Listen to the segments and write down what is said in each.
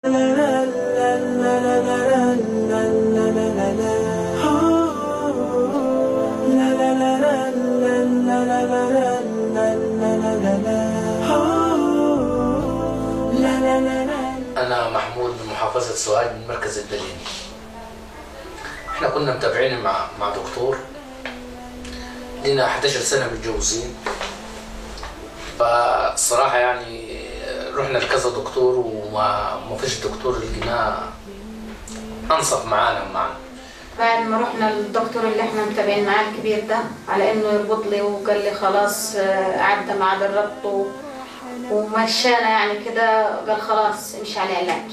أنا محمود من محافظة سوهاج من مركز الدليل احنا كنا متابعين مع مع دكتور لنا 11 سنة متجوزين فالصراحة يعني رحنا لكذا دكتور وما ما فيش دكتور لقيناه أنصف معانا معنا بعد ما رحنا للدكتور اللي احنا متابعين معاه الكبير ده على انه يربط لي وقال لي خلاص آه، عدى ميعاد الربط و- ومشانا يعني كده قال خلاص امشي على علاج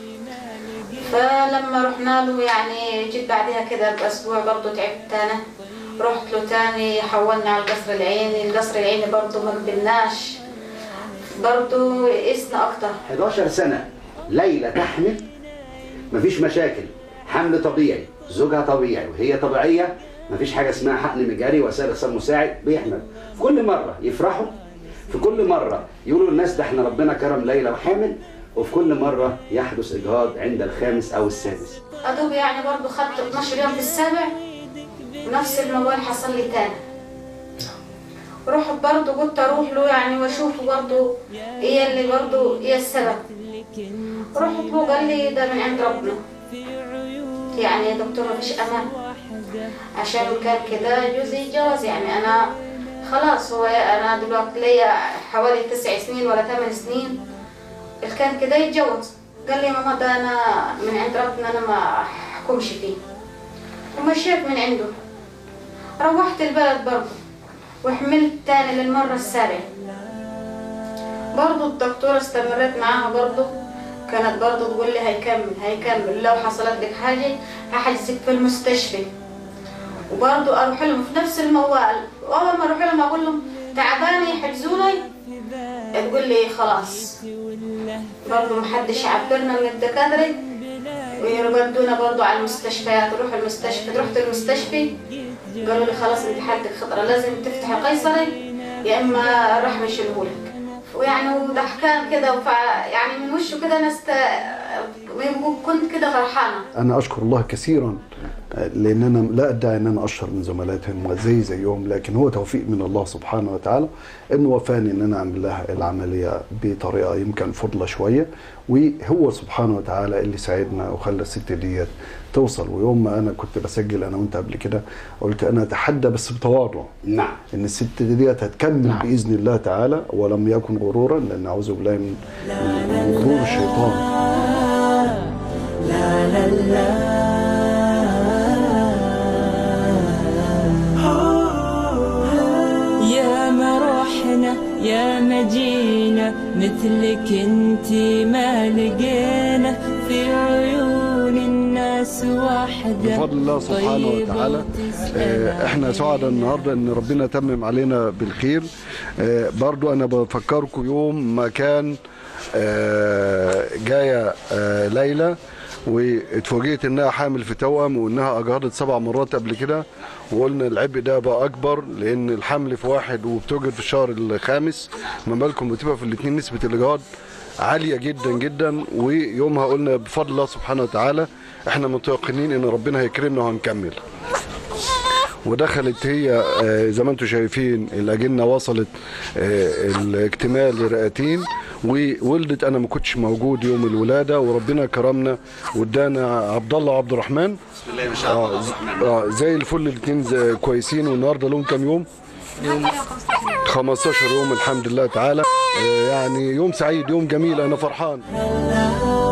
فلما رحنا له يعني جيت بعدها كده باسبوع برضه تعبت انا رحت له تاني حولنا على القصر العيني القصر العيني برضه ما قبلناش برضه قسنا اكتر 11 سنة ليلى تحمل مفيش مشاكل حمل طبيعي زوجها طبيعي وهي طبيعية مفيش حاجة اسمها حقن مجاري وسائل إرسال مساعد بيحمل في كل مرة يفرحوا في كل مرة يقولوا الناس ده احنا ربنا كرم ليلى وحامل وفي كل مرة يحدث إجهاض عند الخامس أو السادس أدوب يعني برضو خدت 12 يوم في السابع ونفس الموال حصل لي تاني رحت برضو قلت أروح له يعني وأشوفه برضو إيه اللي برضو إيه السبب رحت له قال لي ده من عند ربنا يعني يا دكتور مفيش أمان عشان كان كده جوزي جواز يعني أنا خلاص هو أنا دلوقتي ليا حوالي تسع سنين ولا ثمان سنين اللي كان كده يتجوز قال لي يا ماما ده انا من عند ربنا انا ما احكمش فيه ومشيت من عنده روحت البلد برضه وحملت تاني للمرة السابعة برضه الدكتورة استمريت معاها برضه كانت برضه تقول لي هيكمل هيكمل لو حصلت لك حاجة هحجزك في المستشفى وبرضه اروح لهم في نفس الموال واول ما اروح لهم اقول لهم تعبانه يحجزوني تقول لي خلاص برضه محدش عبرنا من الدكاترة ويردونا برضه على المستشفيات نروح المستشفى رحت المستشفى قالوا لي خلاص انت حالتك خطرة لازم تفتحي قيصري يا اما الرحم يشيلهولك ويعني وده كان كده وفع- يعني من وشه كده ناس كنت كده فرحانة أنا أشكر الله كثيرا لأن أنا لا أدعي أن أنا أشهر من زملاتهم زي زيهم لكن هو توفيق من الله سبحانه وتعالى أنه وفاني أن أنا أعمل لها العملية بطريقة يمكن فضلة شوية وهو سبحانه وتعالى اللي ساعدنا وخلى الست ديت توصل ويوم ما أنا كنت بسجل أنا وأنت قبل كده قلت أنا أتحدى بس بتواضع نعم ان الست ديت هتكمل نعم. باذن الله تعالى ولم يكن غرورا لان اعوذ بالله من من غرور الشيطان يا ما رحنا يا ما جينا مثلك انتي ما لقينا في عيون الناس واحدة بفضل الله سبحانه طيبة وتعالى وتسأل آه، احنا سعداء النهارده ان ربنا تمم علينا بالخير آه، برضو انا بفكركم يوم ما كان آه، جايه آه، ليلى واتفاجئت انها حامل في توأم وانها اجهضت سبع مرات قبل كده وقلنا العبء ده بقى اكبر لان الحمل في واحد وبتوجد في الشهر الخامس ما بالكم بتبقى في الاثنين نسبه الاجهاض عاليه جدا جدا ويومها قلنا بفضل الله سبحانه وتعالى احنا متيقنين ان ربنا هيكرمنا وهنكمل ودخلت هي آه، زي ما انتم شايفين الاجنه وصلت آه، الاكتمال لرئتين وولدت انا ما كنتش موجود يوم الولاده وربنا كرمنا وادانا عبد الله وعبد الرحمن بسم الله ما شاء الله اه زي الفل الاثنين كويسين والنهارده لهم كام يوم 15 يوم الحمد لله تعالى آه، يعني يوم سعيد يوم جميل انا فرحان